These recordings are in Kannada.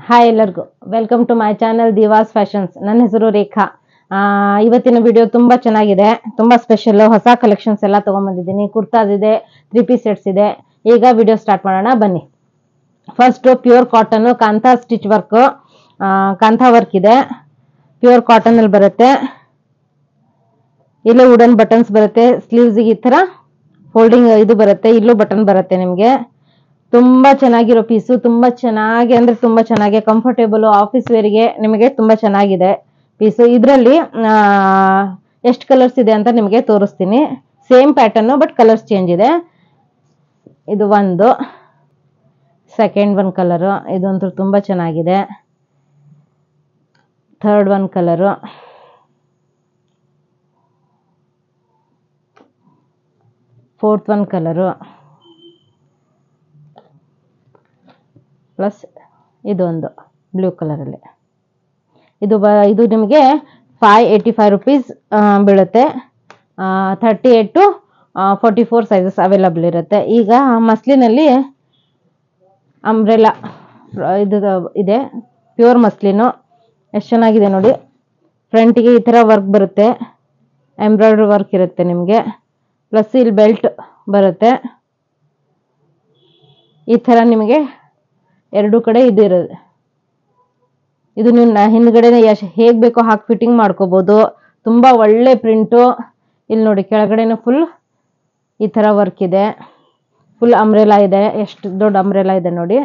ಹಾಯ್ ಎಲ್ಲರಿಗೂ welcome to my channel Divas Fashions ನನ್ನ ಹೆಸರು ರೇಖಾ ಆ, ಇವತ್ತಿನ ವಿಡಿಯೋ ತುಂಬಾ ಚೆನ್ನಾಗಿದೆ ತುಂಬಾ ಸ್ಪೆಷಲ್ ಹೊಸ ಕಲೆಕ್ಷನ್ಸ್ ಎಲ್ಲ ತಗೊಂಡ್ಬಂದಿದ್ದೀನಿ ಕುರ್ತಾಸ್ ಇದೆ ತ್ರೀ ಪೀಸ್ ಸೆಟ್ಸ್ ಇದೆ ಈಗ ವಿಡಿಯೋ ಸ್ಟಾರ್ಟ್ ಮಾಡೋಣ ಬನ್ನಿ first pure cotton kantha stitch work kantha work ಇದೆ ಪ್ಯೂರ್ ಕಾಟನ್ ಅಲ್ಲಿ ಬರುತ್ತೆ ಇಲ್ಲೇ ವುಡನ್ ಬಟನ್ಸ್ ಬರುತ್ತೆ ಸ್ಲೀವ್ಸ್ ಈ ತರ ಫೋಲ್ಡಿಂಗ್ ಇದು ಬರುತ್ತೆ ಇಲ್ಲೂ ಬಟನ್ ಬರುತ್ತೆ ನಿಮಗೆ ತುಂಬಾ ಚೆನ್ನಾಗಿರೋ ಪೀಸು ತುಂಬಾ ಚೆನ್ನಾಗಿ ಅಂದ್ರೆ ತುಂಬಾ ಚೆನ್ನಾಗಿ ಕಂಫರ್ಟೇಬಲ್ ಆಫೀಸ್ ವೇರ್ಗೆ ನಿಮಗೆ ತುಂಬಾ ಚೆನ್ನಾಗಿದೆ ಪೀಸು ಇದರಲ್ಲಿ ಎಷ್ಟು ಕಲರ್ಸ್ ಇದೆ ಅಂತ ನಿಮಗೆ ತೋರಿಸ್ತೀನಿ same pattern but colours change ಇದೆ ಇದು ಒಂದು ಸೆಕೆಂಡ್ ಒನ್ ಕಲರು ಇದಂತೂ ತುಂಬಾ ಚೆನ್ನಾಗಿದೆ third one colour fourth one colour plus ಇದೊಂದು ಬ್ಲೂ ಕಲರಲ್ಲಿ ಇದು ಬ ಇದು ನಿಮಗೆ ಫೈವ್ ಏಯ್ಟಿ ಫೈವ್ ರುಪೀಸ್ ಬೀಳುತ್ತೆ thirty eight to forty four sizes available ಇರುತ್ತೆ ಈಗ ಮಸ್ಲಿನಲ್ಲಿ ಅಂಬ್ರೆಲಾ ಇದು ಇದೆ ಪ್ಯೂರ್ ಮಸ್ಲಿನು ಎಷ್ಟು ಚೆನ್ನಾಗಿದೆ ನೋಡಿ ಫ್ರಂಟಿಗೆ ಈ ಥರ ವರ್ಕ್ ಬರುತ್ತೆ ಎಂಬ್ರಾಯ್ಡ್ರಿ ವರ್ಕ್ ಇರುತ್ತೆ ನಿಮಗೆ ಪ್ಲಸ್ ಇಲ್ಲಿ ಬೆಲ್ಟ್ ಬರುತ್ತೆ ಈ ಥರ ನಿಮಗೆ ಎರಡೂ ಕಡೆ ಇದು ಇರೋದು ಇದು ನೀವು ನ- ಹಿಂದ್ಗಡೆನೆ ಎಷ್ಟ್ ಹೇಗ್ ಬೇಕೋ ಹಾಕಿ ಫಿಟ್ಟಿಂಗ್ ಮಾಡ್ಕೋಬಹುದು ತುಂಬಾ ಒಳ್ಳೆ ಪ್ರಿಂಟು ಇಲ್ಲಿ ನೋಡಿ ಕೆಳಗಡೆನೂ ಫುಲ್ ಈ ತರ ವರ್ಕ್ ಇದೆ ಫುಲ್ ಅಂಬ್ರೆಲಾ ಇದೆ ಎಷ್ಟು ದೊಡ್ಡ ಅಂಬ್ರೆಲಾ ಇದೆ ನೋಡಿ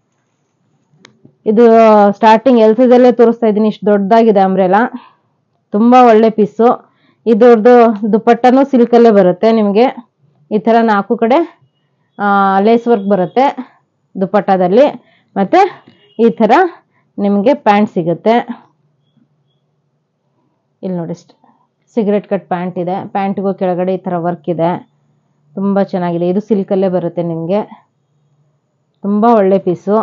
ಇದು ಸ್ಟಾರ್ಟಿಂಗ್ ಎಲ್ ಸೈಜಲ್ಲೇ ತೋರಿಸ್ತಾ ಇದ್ದೀನಿ ಇಷ್ಟು ದೊಡ್ಡದಾಗಿದೆ ಅಂಬ್ರೆಲಾ ತುಂಬಾ ಒಳ್ಳೆ ಪೀಸು ಇದ್ರದ್ದು ದುಪ್ಪಟ್ಟನೂ ಸಿಲ್ಕಲ್ಲೇ ಬರುತ್ತೆ ನಿಮಗೆ ಈ ಥರ ನಾಲ್ಕು ಕಡೆ ಲೇಸ್ ವರ್ಕ್ ಬರುತ್ತೆ ದುಪ್ಪಟ್ಟದಲ್ಲಿ ಮತ್ತೆ ಈ ಥರ ನಿಮಗೆ ಪ್ಯಾಂಟ್ ಸಿಗುತ್ತೆ ಇಲ್ಲಿ ನೋಡಿ ಸಿಗರೆಟ್ ಕಟ್ ಪ್ಯಾಂಟ್ ಇದೆ ಪ್ಯಾಂಟ್ಗೂ ಕೆಳಗಡೆ ಈ ಥರ ವರ್ಕ್ ಇದೆ ತುಂಬ ಚೆನ್ನಾಗಿದೆ ಇದು ಸಿಲ್ಕಲ್ಲೇ ಬರುತ್ತೆ ನಿಮಗೆ ತುಂಬ ಒಳ್ಳೆ ಪೀಸು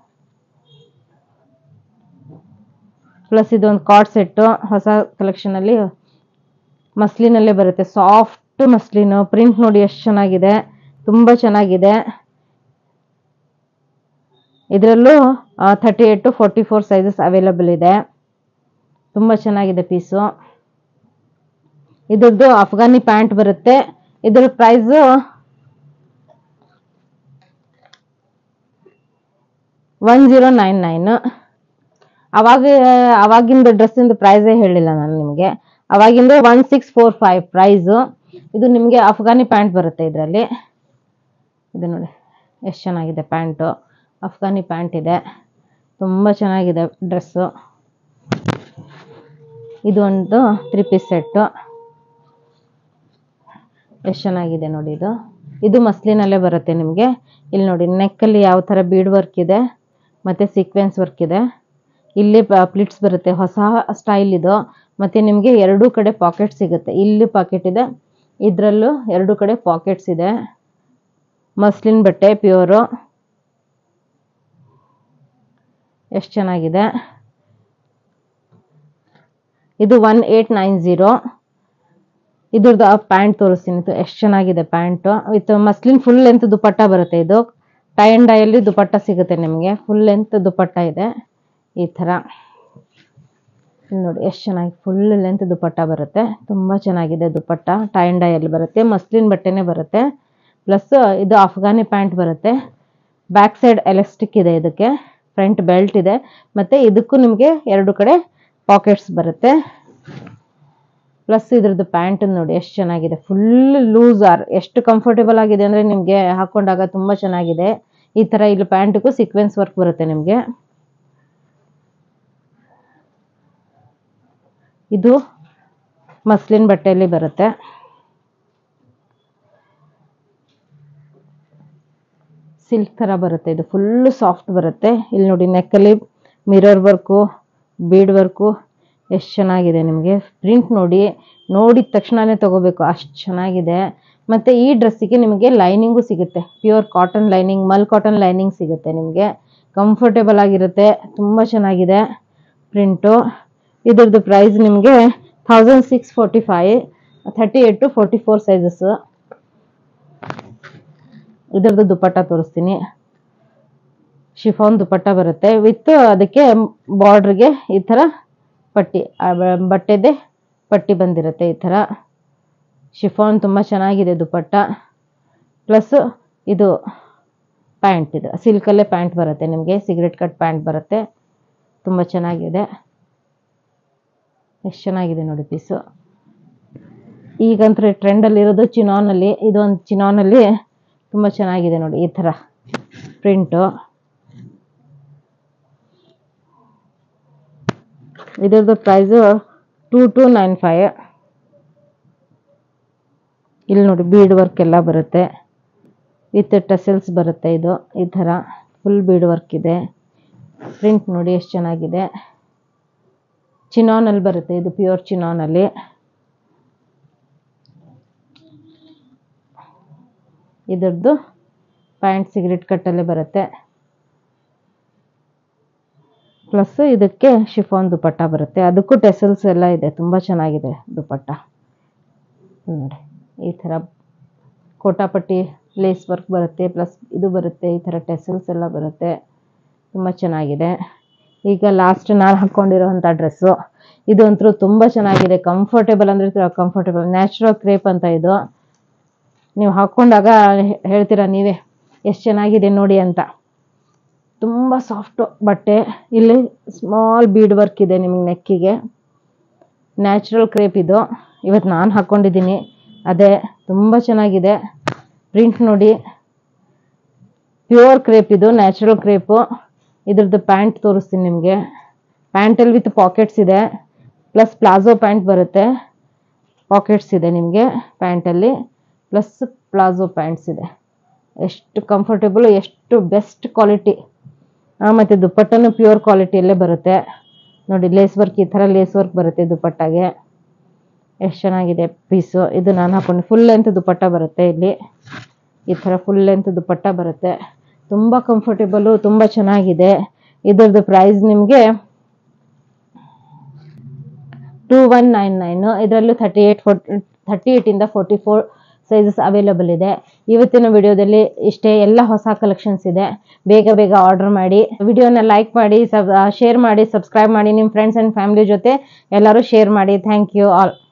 ಪ್ಲಸ್ ಇದೊಂದು ಕಾರ್ಡ್ ಸೆಟ್ಟು ಹೊಸ ಕಲೆಕ್ಷನಲ್ಲಿ ಮಸ್ಲಿನಲ್ಲೇ ಬರುತ್ತೆ ಸಾಫ್ಟ್ ಮಸ್ಲಿನು ಪ್ರಿಂಟ್ ನೋಡಿ ಎಷ್ಟು ಚೆನ್ನಾಗಿದೆ ತುಂಬ ಚೆನ್ನಾಗಿದೆ ಇದರಲ್ಲೂ thirty eight to forty four sizes available ಇದೆ ತುಂಬ ಚೆನ್ನಾಗಿದೆ ಪೀಸು ಇದ್ರದ್ದು ಅಫ್ಘಾನಿ ಪ್ಯಾಂಟ್ ಬರುತ್ತೆ ಇದ್ರ price one zero nine nine ಅವಾಗ ಅವಾಗಿಂದ ಡ್ರೆಸ್ಸಿಂದು ಪ್ರೈಸೇ ಹೇಳಿಲ್ಲ ನಾನು ನಿಮಗೆ ಅವಾಗಿಂದ one six four five price ಇದು ನಿಮಗೆ ಅಫ್ಘಾನಿ ಪ್ಯಾಂಟ್ ಬರುತ್ತೆ ಇದರಲ್ಲಿ ಇದು ನೋಡಿ ಎಷ್ಟು ಚೆನ್ನಾಗಿದೆ ಪ್ಯಾಂಟು ಅಫ್ಘಾನಿ ಪ್ಯಾಂಟ್ ಇದೆ ತುಂಬ ಚೆನ್ನಾಗಿದೆ ಡ್ರೆಸ್ಸು ಇದು ಒಂದು ತ್ರೀ ಪೀಸ್ ಸೆಟ್ಟು ಎಷ್ಟು ಚೆನ್ನಾಗಿದೆ ನೋಡಿ ಇದು ಇದು ಮಸ್ಲಿನಲ್ಲೇ ಬರುತ್ತೆ ನಿಮಗೆ ಇಲ್ಲಿ ನೋಡಿ ನೆಕ್ಕಲ್ಲಿ ಯಾವ ಥರ ಬೀಡ್ ವರ್ಕ್ ಇದೆ ಮತ್ತು ಸೀಕ್ವೆನ್ಸ್ ವರ್ಕ್ ಇದೆ ಇಲ್ಲಿ ಪ್ಲಿಟ್ಸ್ ಬರುತ್ತೆ ಹೊಸ ಸ್ಟೈಲ್ ಇದು ಮತ್ತು ನಿಮಗೆ ಎರಡೂ ಕಡೆ ಪಾಕೆಟ್ ಸಿಗುತ್ತೆ ಇಲ್ಲಿ ಪಾಕೆಟ್ ಇದೆ ಇದರಲ್ಲೂ ಎರಡೂ ಕಡೆ ಪಾಕೆಟ್ಸ್ ಇದೆ ಮಸ್ಲಿನ್ ಬಟ್ಟೆ ಪ್ಯೂರು ಎಷ್ಟು ಚೆನ್ನಾಗಿದೆ ಇದು ಒನ್ ಏಟ್ ನೈನ್ ಜೀರೋ ಇದ್ರದ್ದು ಪ್ಯಾಂಟ್ ತೋರಿಸ್ತೀನಿ ಇದು ಎಷ್ಟು ಚೆನ್ನಾಗಿದೆ pant with muslin full length dupatta ಬರುತ್ತೆ ಇದು ಟೈ ಅಂಡ್ ಡೈಯಲ್ಲಿ ದುಪಟ್ಟ ಸಿಗುತ್ತೆ ನಿಮಗೆ ಫುಲ್ ಲೆಂತ್ ದುಪಟ್ಟ ಇದೆ ಈ ಥರ ಇಲ್ಲಿ ನೋಡಿ ಎಷ್ಟು ಚೆನ್ನಾಗಿ ಫುಲ್ ಲೆಂತ್ ದುಪಟ್ಟ ಬರುತ್ತೆ ತುಂಬ ಚೆನ್ನಾಗಿದೆ ದುಪಟ್ಟ ಟೈ ಅಂಡ್ ಡೈಯಲ್ಲಿ ಬರುತ್ತೆ ಮಸ್ಲಿನ್ ಬಟ್ಟೆನೇ ಬರುತ್ತೆ ಪ್ಲಸ್ ಇದು ಅಫ್ಘಾನಿ ಪ್ಯಾಂಟ್ ಬರುತ್ತೆ ಬ್ಯಾಕ್ ಸೈಡ್ ಎಲಾಸ್ಟಿಕ್ ಇದೆ ಇದಕ್ಕೆ ಫ್ರಂಟ್ ಬೆಲ್ಟ್ ಇದೆ ಮತ್ತು ಇದಕ್ಕೂ ನಿಮಗೆ ಎರಡು ಕಡೆ ಪಾಕೆಟ್ಸ್ ಬರುತ್ತೆ ಪ್ಲಸ್ ಇದ್ರದ್ದು ಪ್ಯಾಂಟ್ ನೋಡಿ ಎಷ್ಟು ಚೆನ್ನಾಗಿದೆ ಫುಲ್ ಲೂಸ್ ಆರ್ ಎಷ್ಟು ಕಂಫರ್ಟೇಬಲ್ ಆಗಿದೆ ಅಂದರೆ ನಿಮಗೆ ಹಾಕೊಂಡಾಗ ತುಂಬ ಚೆನ್ನಾಗಿದೆ ಈ ಥರ ಇಲ್ಲಿ ಪ್ಯಾಂಟ್ಗೂ ಸೀಕ್ವೆನ್ಸ್ ವರ್ಕ್ ಬರುತ್ತೆ ನಿಮಗೆ ಇದು ಮಸ್ಲಿನ್ ಬಟ್ಟೆಯಲ್ಲಿ ಬರುತ್ತೆ ಸಿಲ್ಕ್ ಥರ ಬರುತ್ತೆ ಇದು ಫುಲ್ ಸಾಫ್ಟ್ ಬರುತ್ತೆ ಇಲ್ಲಿ ನೋಡಿ ನೆಕ್ಕಲ್ಲಿ ಮಿರರ್ ವರ್ಕು ಬೀಡ್ ವರ್ಕು ಎಷ್ಟು ಚೆನ್ನಾಗಿದೆ ನಿಮಗೆ ಪ್ರಿಂಟ್ ನೋಡಿ ನೋಡಿದ ತಕ್ಷಣನೇ ತಗೋಬೇಕು ಅಷ್ಟು ಚೆನ್ನಾಗಿದೆ ಮತ್ತು ಈ ಡ್ರೆಸ್ಸಿಗೆ ನಿಮಗೆ ಲೈನಿಂಗು ಸಿಗುತ್ತೆ pure cotton lining mul cotton lining ಸಿಗುತ್ತೆ ನಿಮಗೆ ಕಂಫರ್ಟೇಬಲ್ ಆಗಿರುತ್ತೆ ತುಂಬ ಚೆನ್ನಾಗಿದೆ ಪ್ರಿಂಟು ಇದ್ರದ್ದು ಪ್ರೈಸ್ ನಿಮಗೆ thousand six forty five thirty eight to forty four sizes ಇದ್ರದ್ದು ದುಪ್ಪಟ್ಟ ತೋರಿಸ್ತೀನಿ ಶಿಫಾನ್ ದುಪಟ್ಟ ಬರುತ್ತೆ ವಿತ್ ಅದಕ್ಕೆ ಬಾರ್ಡ್ರಿಗೆ ಈ ಥರ ಪಟ್ಟಿ ಆ ಬ- ಬಟ್ಟೆದೆ ಪಟ್ಟಿ ಬಂದಿರುತ್ತೆ ಈ ಥರ ಶಿಫಾನ್ ತುಂಬ ಚೆನ್ನಾಗಿದೆ ದುಪಟ್ಟ ಪ್ಲಸ್ ಇದು ಪ್ಯಾಂಟ್ ಇದು ಸಿಲ್ಕಲ್ಲೇ ಪ್ಯಾಂಟ್ ಬರುತ್ತೆ ನಿಮಗೆ ಸಿಗರೆಟ್ ಕಟ್ ಪ್ಯಾಂಟ್ ಬರುತ್ತೆ ತುಂಬ ಚೆನ್ನಾಗಿದೆ ಎಷ್ಟು ಚೆನ್ನಾಗಿದೆ ನೋಡಿ ಪೀಸು ಈಗಂತೂ ಟ್ರೆಂಡಲ್ಲಿರೋದು ಚಿನಾನಲ್ಲಿ ಇದೊಂದು ಚಿನಾನಲ್ಲಿ ತುಂಬ ಚೆನ್ನಾಗಿದೆ ನೋಡಿ ಈ ಥರ ಪ್ರಿಂಟು ಇದ್ರದ್ದು price two two nine five ಇಲ್ಲಿ ನೋಡಿ ಬೀಡ್ ವರ್ಕ್ ಎಲ್ಲ ಬರುತ್ತೆ ವಿತ್ ಟಸಲ್ಸ್ ಬರುತ್ತೆ ಇದು ಈ ಥರ ಫುಲ್ ಬೀಡ್ ವರ್ಕ್ ಇದೆ ಪ್ರಿಂಟ್ ನೋಡಿ ಎಷ್ಟು ಚೆನ್ನಾಗಿದೆ ಚಿನಾನಲ್ಲಿ ಬರುತ್ತೆ ಇದು ಪ್ಯೂರ್ ಚಿನಾನಲ್ಲಿ ಇದರದ್ದು ಪ್ಯಾಂಟ್ ಸಿಗರೆಟ್ ಕಟ್ಟಲ್ಲೇ ಬರುತ್ತೆ ಪ್ಲಸ್ ಇದಕ್ಕೆ ಶಿಫಾನ್ ದುಪಟ್ಟ ಬರುತ್ತೆ ಅದಕ್ಕೂ ಟೆಸಲ್ಸ್ ಎಲ್ಲ ಇದೆ ತುಂಬ ಚೆನ್ನಾಗಿದೆ ದುಪಟ್ಟ ಇಲ್ಲಿ ನೋಡಿ ಈ ಥರ ಕೋಟಾಪಟ್ಟಿ ಲೇಸ್ ವರ್ಕ್ ಬರುತ್ತೆ ಪ್ಲಸ್ ಇದು ಬರುತ್ತೆ ಈ ಥರ ಟೆಸಲ್ಸ್ ಎಲ್ಲ ಬರುತ್ತೆ ತುಂಬ ಚೆನ್ನಾಗಿದೆ ಈಗ ಲಾಸ್ಟ್ ನಾನು ಹಾಕ್ಕೊಂಡಿರೋವಂಥ ಡ್ರೆಸ್ಸು ಇದಂತೂ ತುಂಬ ಚೆನ್ನಾಗಿದೆ ಕಂಫರ್ಟೇಬಲ್ ಅಂದರೆ ಕಂಫರ್ಟೇಬಲ್ ನ್ಯಾಚುರಲ್ ಕ್ರೇಪ್ ಅಂತ ಇದು ನೀವು ಹಾಕ್ಕೊಂಡಾಗ ಹೇ- ಹೇಳ್ತೀರಾ ನೀವೇ ಎಷ್ಟು ಚೆನ್ನಾಗಿದೆ ನೋಡಿ ಅಂತ ತುಂಬ ಸಾಫ್ಟು ಬಟ್ಟೆ ಇಲ್ಲಿ ಸ್ಮಾಲ್ ಬೀಡ್ ವರ್ಕ್ ಇದೆ ನಿಮಗೆ ನೆಕ್ಕಿಗೆ ನ್ಯಾಚುರಲ್ ಕ್ರೇಪ್ ಇದು ಇವತ್ತು ನಾನು ಹಾಕ್ಕೊಂಡಿದ್ದೀನಿ ಅದೇ ತುಂಬ ಚೆನ್ನಾಗಿದೆ ಪ್ರಿಂಟ್ ನೋಡಿ ಪ್ಯೂರ್ ಕ್ರೇಪ್ ಇದು ನ್ಯಾಚುರಲ್ ಕ್ರೇಪು ಇದ್ರದ್ದು ಪ್ಯಾಂಟ್ ತೋರಿಸ್ತೀನಿ ನಿಮಗೆ ಪ್ಯಾಂಟಲ್ಲಿ ವಿತ್ ಪಾಕೆಟ್ಸ್ ಇದೆ ಪ್ಲಸ್ ಪ್ಲಾಜೋ ಪ್ಯಾಂಟ್ ಬರುತ್ತೆ ಪಾಕೆಟ್ಸ್ ಇದೆ ನಿಮಗೆ ಪ್ಯಾಂಟಲ್ಲಿ ಪ್ಲಸ್ ಪ್ಲಾಜೋ ಪ್ಯಾಂಟ್ಸ್ ಇದೆ ಎಷ್ಟು ಕಂಫರ್ಟೇಬಲ್ ಎಷ್ಟು ಬೆಸ್ಟ್ ಕ್ವಾಲಿಟಿ ಮತ್ತು ದುಪ್ಪಟ್ಟನು ಪ್ಯೂರ್ ಕ್ವಾಲಿಟಿಯಲ್ಲೇ ಬರುತ್ತೆ ನೋಡಿ ಲೇಸ್ ವರ್ಕ್ ಈ ಥರ ಲೇಸ್ ವರ್ಕ್ ಬರುತ್ತೆ ದುಪ್ಪಟ್ಟಾಗೆ ಎಷ್ಟು ಚೆನ್ನಾಗಿದೆ ಪೀಸು ಇದು ನಾನು ಹಾಕೊಂಡು ಫುಲ್ ಲೆಂತ್ ದುಪ್ಪಟ್ಟ ಬರುತ್ತೆ ಇಲ್ಲಿ ಈ ಥರ ಫುಲ್ ಲೆಂತ್ ದುಪ್ಪಟ್ಟ ಬರುತ್ತೆ ತುಂಬ ಕಂಫರ್ಟೇಬಲು ತುಂಬ ಚೆನ್ನಾಗಿದೆ ಇದ್ರದ್ದು ಪ್ರೈಸ್ ನಿಮಗೆ ಟೂ ಒನ್ ನೈನ್ ನೈನು ಇದರಲ್ಲೂ ಥರ್ಟಿ ಏಯ್ಟ್ ಫೋರ್ಟಿ ಥರ್ಟಿ ಏಯ್ಟಿಂದ ಫೋರ್ಟಿ ಫೋರ್ ಸೈಜಸ್ ಅವೈಲಬಲ್ ಇದೆ ಇವತ್ತಿನ ವಿಡಿಯೋದಲ್ಲಿ ಇಷ್ಟೇ ಎಲ್ಲ ಹೊಸ ಕಲೆಕ್ಷನ್ಸ್ ಇದೆ ಬೇಗ ಬೇಗ ಆರ್ಡರ್ ಮಾಡಿ ವಿಡಿಯೋನ ಲೈಕ್ ಮಾಡಿ ಸಬ್ ಶೇರ್ ಮಾಡಿ ಸಬ್ಸ್ಕ್ರೈಬ್ ಮಾಡಿ ನಿಮ್ಮ ಫ್ರೆಂಡ್ಸ್ ಆ್ಯಂಡ್ ಫ್ಯಾಮಿಲಿ ಜೊತೆ ಎಲ್ಲರೂ ಶೇರ್ ಮಾಡಿ ಥ್ಯಾಂಕ್ ಯು ಆಲ್